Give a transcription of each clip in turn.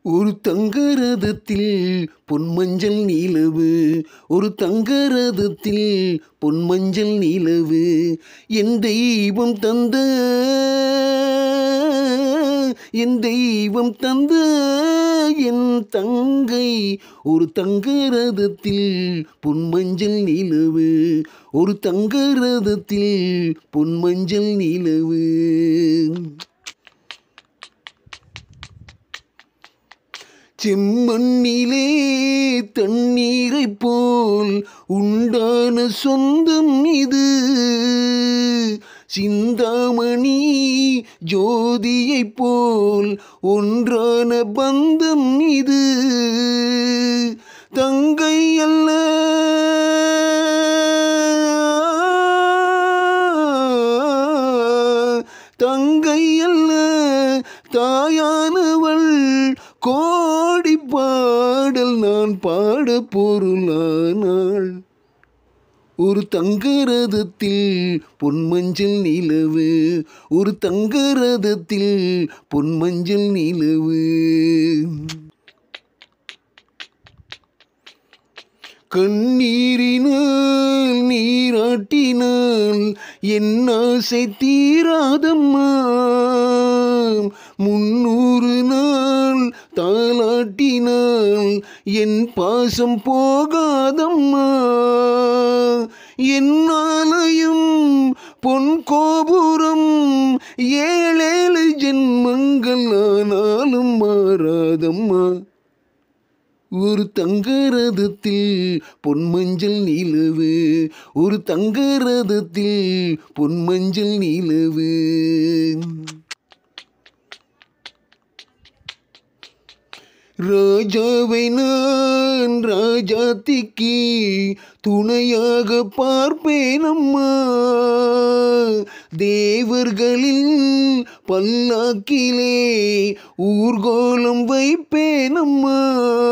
ஒரு தங்கரதத்தில் பொன்மஞ்சள் நிலவு ஒரு தங்கரதத்தில் பொன்மஞ்சள் நிலவு என் தெய்வம் தந்த என் தெய்வம் தந்த என் தங்கை ஒரு தங்கரதத்தில் பொன்மஞ்சள் நிலவு ஒரு தங்கரதத்தில் பொன்மஞ்சள் நிலவு செம்மண்ணிலே தண்ணீரைப் போல் உண்டான சொந்தம் இது சிந்தாமணி ஜோதியைப் போல் ஒன்றான பந்தம் இது தங்கை அல்ல தங்கை அல்ல தாயானவள் கோடி பாடல் நான் பாட பொருளானாள் ஒரு தங்கரதத்தில் பொன்மஞ்சள் நிலவு ஒரு தங்கரதத்தில் பொன்மஞ்சள் நிலவு கண்ணீரினால் நீராட்டினால் என் ஆசை தீராதம்மா முன்னூறு நாள் தாளாட்டினால் என் பாசம் போகாதம்மா என் ஆலயம் பொன் கோபுரம் ஏழேழு ஜென்மங்கள் ஆனாலும் மாறாதம்மா ஒரு தங்கரதத்தில் பொன்மஞ்சள் நிலவு ஒரு தங்கரதத்தில் பொன்மஞ்சள் நிலவு ராஜாவை நான் ராஜாத்திக்கு துணையாக பார்ப்பேனம்மா தேவர்களின் பல்லாக்கிலே ஊர்கோலம் வைப்பேனம்மா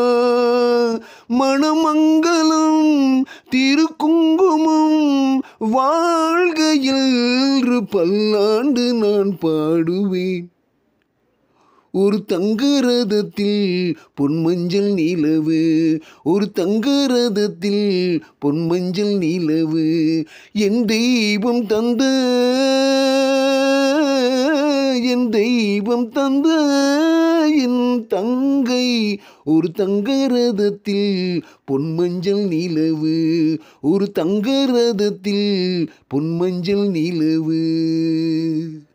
மணமங்கலம் திருக்குங்குமம் வாழ்கையில் பல்லாண்டு நான் பாடுவேன் ஒரு தங்கரதத்தில் பொன்மஞ்சள் நிலவு ஒரு தங்கரதத்தில் பொன்மஞ்சள் நிலவு என் தெய்வம் தந்த என் தெய்வம் தந்த என் தங்கை ஒரு தங்கரதத்தில் பொன்மஞ்சள் நிலவு ஒரு தங்கரதத்தில் பொன்மஞ்சள் நிலவு